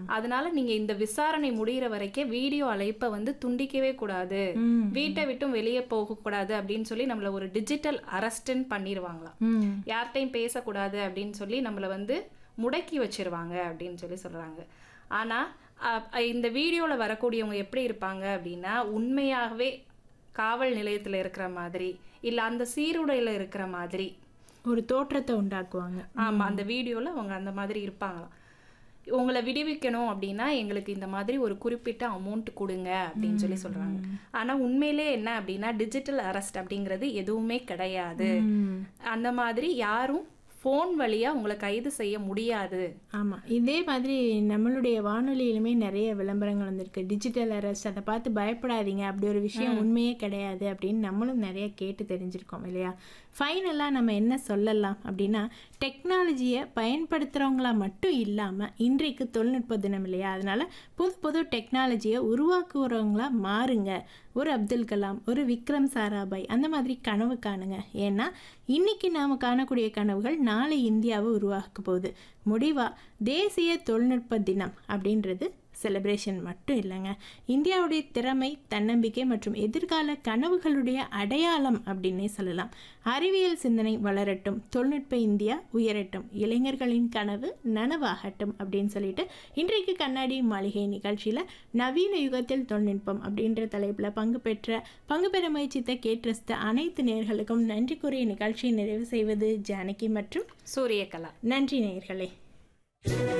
அதனால நீங்க இந்த விசாரணை முடியிற வரைக்கும் வீடியோ அழைப்பை வந்து துண்டிக்கவே கூடாது ம். வீட்டை விட்டும் வெளியே போகக்கூடாது அப்படின்னு சொல்லி நம்மள ஒரு டிஜிட்டல் அரெஸ்ட்னு பண்ணிடுவாங்களாம் ம் யார்கிட்டையும் பேசக்கூடாது அப்படின்னு சொல்லி நம்மளை வந்து முடக்கி வச்சிருவாங்க அப்படின்னு சொல்லி சொல்றாங்க ஆனா அ- இந்த வீடியோல வரக்கூடியவங்க எப்படி இருப்பாங்க அப்படின்னா உண்மையாகவே காவல் நிலையத்துல இருக்கிற மாதிரி இல்ல அந்த சீருடையில இருக்கிற மாதிரி ஒரு தோற்றத்தை உண்டாக்குவாங்க ஆமா அந்த வீடியோல அவங்க அந்த மாதிரி இருப்பாங்களாம் உங்களை விடுவிக்கணும் அப்படின்னா எங்களுக்கு இந்த மாதிரி ஒரு குறிப்பிட்ட அமௌண்ட் கொடுங்க அப்படின்னு சொல்லி சொல்றாங்க ஆனா உண்மையிலே என்ன அப்படின்னா டிஜிட்டல் அரெஸ்ட் அப்படிங்கிறது எதுவுமே கிடையாது ம். அந்த மாதிரி யாரும் ஃபோன் வழியா உங்களை கைது செய்ய முடியாது ஆமாம் இதே மாதிரி நம்மளுடைய வானொலியிலுமே நிறைய விளம்பரங்கள் வந்திருக்கு டிஜிட்டல் அரெஸ்ட் அதை பார்த்து பயப்படாதீங்க அப்படி ஒரு விஷயம் உண்மையே கிடையாது அப்படின்னு நம்மளும் நிறைய கேட்டு தெரிஞ்சிருக்கோம் இல்லையா ஃபைனலாக நம்ம என்ன சொல்லலாம் அப்படின்னா டெக்னாலஜியை பயன்படுத்துகிறவங்களா மட்டும் இல்லாமல் இன்றைக்கு தொழில்நுட்ப தினம் இல்லையா அதனால புது புது டெக்னாலஜியை உருவாக்குறவங்களா மாறுங்க ஒரு அப்துல் கலாம் ஒரு விக்ரம் சாராபாய் அந்த மாதிரி கனவு காணுங்க ஏன்னா இன்னைக்கு நாம் காணக்கூடிய கனவுகள் நாளை இந்தியாவை உருவாக்க போகுது முடிவா தேசிய தொழில்நுட்ப தினம் அப்படின்றது செலிப்ரேஷன் மட்டும் இல்லைங்க இந்தியாவுடைய திறமை தன்னம்பிக்கை மற்றும் எதிர்கால கனவுகளுடைய அடையாளம் அப்படின்னே சொல்லலாம் அறிவியல் சிந்தனை வளரட்டும் தொழில்நுட்ப இந்தியா உயரட்டும் இளைஞர்களின் கனவு நனவாகட்டும் அப்படின்னு சொல்லிட்டு இன்றைக்கு கண்ணாடி மாளிகை நிகழ்ச்சியில் நவீன யுகத்தில் தொழில்நுட்பம் அப்படின்ற தலைப்பில் பங்கு பெற்ற பங்கு பெற முயற்சித்த கேட்ரஸ்த அனைத்து நேர்களுக்கும் நன்றி கூறிய நிகழ்ச்சியை நிறைவு செய்வது ஜானகி மற்றும் சூரியகலா நன்றி நேயர்களே